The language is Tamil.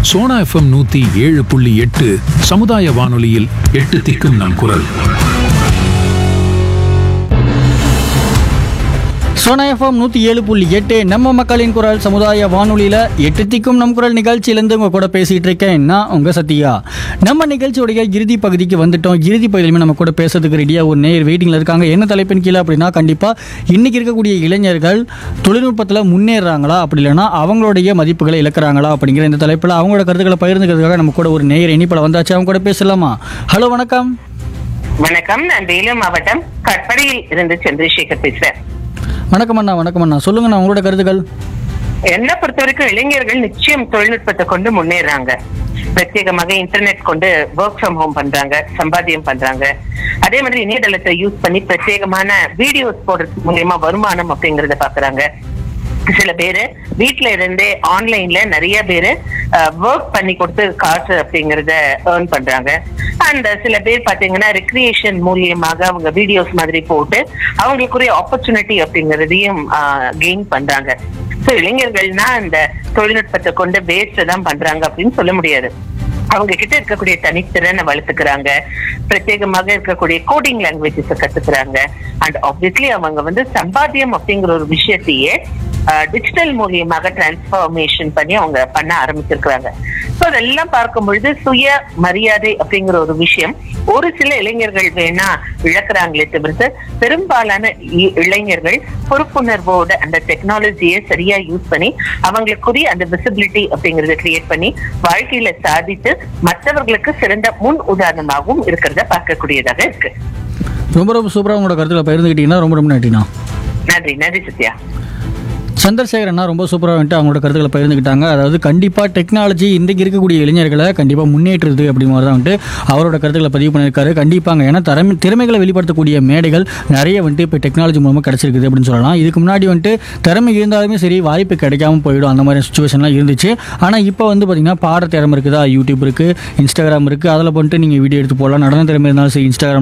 சோனா எஃப்எம் நூத்தி ஏழு புள்ளி எட்டு சமுதாய வானொலியில் எட்டு திக்கும் நம் குரல் சோனா எஃப்எம் நூற்றி ஏழு புள்ளி எட்டு நம்ம மக்களின் குரல் சமுதாய வானொலியில் எட்டு திக்கும் நம் குரல் நிகழ்ச்சியிலேருந்து உங்கள் கூட பேசிகிட்டு இருக்கேன் நான் உங்கள் சத்யா நம்ம நிகழ்ச்சியோடைய இறுதி பகுதிக்கு வந்துட்டோம் இறுதி பகுதியிலுமே நம்ம கூட பேசுறதுக்கு ரெடியாக ஒரு நேர் வெயிட்டிங்கில் இருக்காங்க என்ன தலைப்பின் கீழே அப்படின்னா கண்டிப்பாக இன்றைக்கி இருக்கக்கூடிய இளைஞர்கள் தொழில்நுட்பத்தில் முன்னேறாங்களா அப்படி இல்லைன்னா அவங்களுடைய மதிப்புகளை இழக்கிறாங்களா அப்படிங்கிற இந்த தலைப்பில் அவங்களோட கருத்துக்களை பகிர்ந்துக்கிறதுக்காக நம்ம கூட ஒரு நேர் இனிப்பில் வந்தாச்சு அவங்க கூட பேசலாமா ஹலோ வணக்கம் வணக்கம் நான் வேலூர் மாவட்டம் கட்படியில் இருந்து சந்திரசேகர் பேசுறேன் வணக்கம் அண்ணா வணக்கம் அண்ணா சொல்லுங்கண்ணா உங்களோட கருத்துக்கள் என்ன பொறுத்த வரைக்கும் இளைஞர்கள் நிச்சயம் தொழில்நுட்பத்தை கொண்டு முன்னேறாங்க பிரத்யேகமாக இன்டர்நெட் கொண்டு ஒர்க் ஃப்ரம் ஹோம் பண்றாங்க சம்பாத்தியம் பண்றாங்க அதே மாதிரி இணையதளத்தை யூஸ் பண்ணி பிரத்யேகமான வீடியோஸ் போடுறது மூலியமா வருமானம் அப்படிங்கறத பாக்குறாங்க சில பேரு வீட்ல இருந்தே ஆன்லைன்ல நிறைய பேரு ஒர்க் பண்ணி கொடுத்து காசு அப்படிங்கறத ஏர்ன் பண்றாங்க அண்ட் சில பேர் பாத்தீங்கன்னா ரெக்ரியேஷன் மூலியமாக அவங்க வீடியோஸ் மாதிரி போட்டு அவங்களுக்குரிய ஆப்பர்ச்சுனிட்டி அப்படிங்கறதையும் கெயின் பண்றாங்க சோ இளைஞர்கள்னா அந்த தொழில்நுட்பத்தை கொண்டு வேஸ்ட் தான் பண்றாங்க அப்படின்னு சொல்ல முடியாது அவங்க கிட்ட இருக்கக்கூடிய தனித்திறனை வளர்த்துக்கிறாங்க பிரத்யேகமாக இருக்கக்கூடிய கோடிங் லாங்குவேஜஸ் கத்துக்கிறாங்க அண்ட் ஆப்வியஸ்லி அவங்க வந்து சம்பாத்தியம் அப்படிங்கிற ஒரு விஷயத்தையே டிஜிட்டல் மூலியமாக டிரான்ஸ்ஃபார்மேஷன் பண்ணி அவங்க பண்ண ஆரம்பிச்சிருக்கிறாங்க ஸோ அதெல்லாம் பார்க்கும் பொழுது சுய மரியாதை அப்படிங்கிற ஒரு விஷயம் ஒரு சில இளைஞர்கள் வேணா இழக்கிறாங்களே தவிர்த்து பெரும்பாலான இ- இளைஞர்கள் பொறுப்புணர்வோட அந்த டெக்னாலஜியை சரியா யூஸ் பண்ணி அவங்களுக்குரிய அந்த விசிபிலிட்டி அப்படிங்கறத கிரியேட் பண்ணி வாழ்க்கையில சாதித்து மற்றவர்களுக்கு சிறந்த முன் உதாரணமாகவும் இருக்கிறத பார்க்கக்கூடியதாக இருக்கு ரொம்ப ரொம்ப சூப்பராக உங்களோட கருத்துக்களை பகிர்ந்துக்கிட்டீங்கன்னா ரொம்ப ரொம்ப நன்றிண்ணா நன்றி நன்றி சத்யா சந்திரசேகர் அண்ணா ரொம்ப சூப்பராக வந்துட்டு அவங்களோட கருத்துக்களை பகிர்ந்துக்கிட்டாங்க அதாவது கண்டிப்பாக டெக்னாலஜி இன்றைக்கு இருக்கக்கூடிய இளைஞர்களை கண்டிப்பாக முன்னேற்றுது அப்படி மாதிரி தான் வந்துட்டு அவரோட கருத்துக்களை பதிவு பண்ணியிருக்காரு கண்டிப்பாங்க ஏன்னா திறமை திறமைகளை வெளிப்படுத்தக்கூடிய மேடைகள் நிறைய வந்துட்டு இப்போ டெக்னாலஜி மூலமாக கிடச்சிருக்குது அப்படின்னு சொல்லலாம் இதுக்கு முன்னாடி வந்துட்டு திறமை இருந்தாலுமே சரி வாய்ப்பு கிடைக்காம போயிடும் அந்த மாதிரி சுச்சுவேஷன்லாம் இருந்துச்சு ஆனால் இப்போ வந்து பார்த்திங்கன்னா பாட திறமை இருக்குதா யூடியூப் இருக்குது இன்ஸ்டாகிராம் இருக்குது அதில் வந்துட்டு நீங்கள் வீடியோ எடுத்து போடலாம் நடன திறமை இருந்தாலும் சரி இன்ஸ்டாகிராம்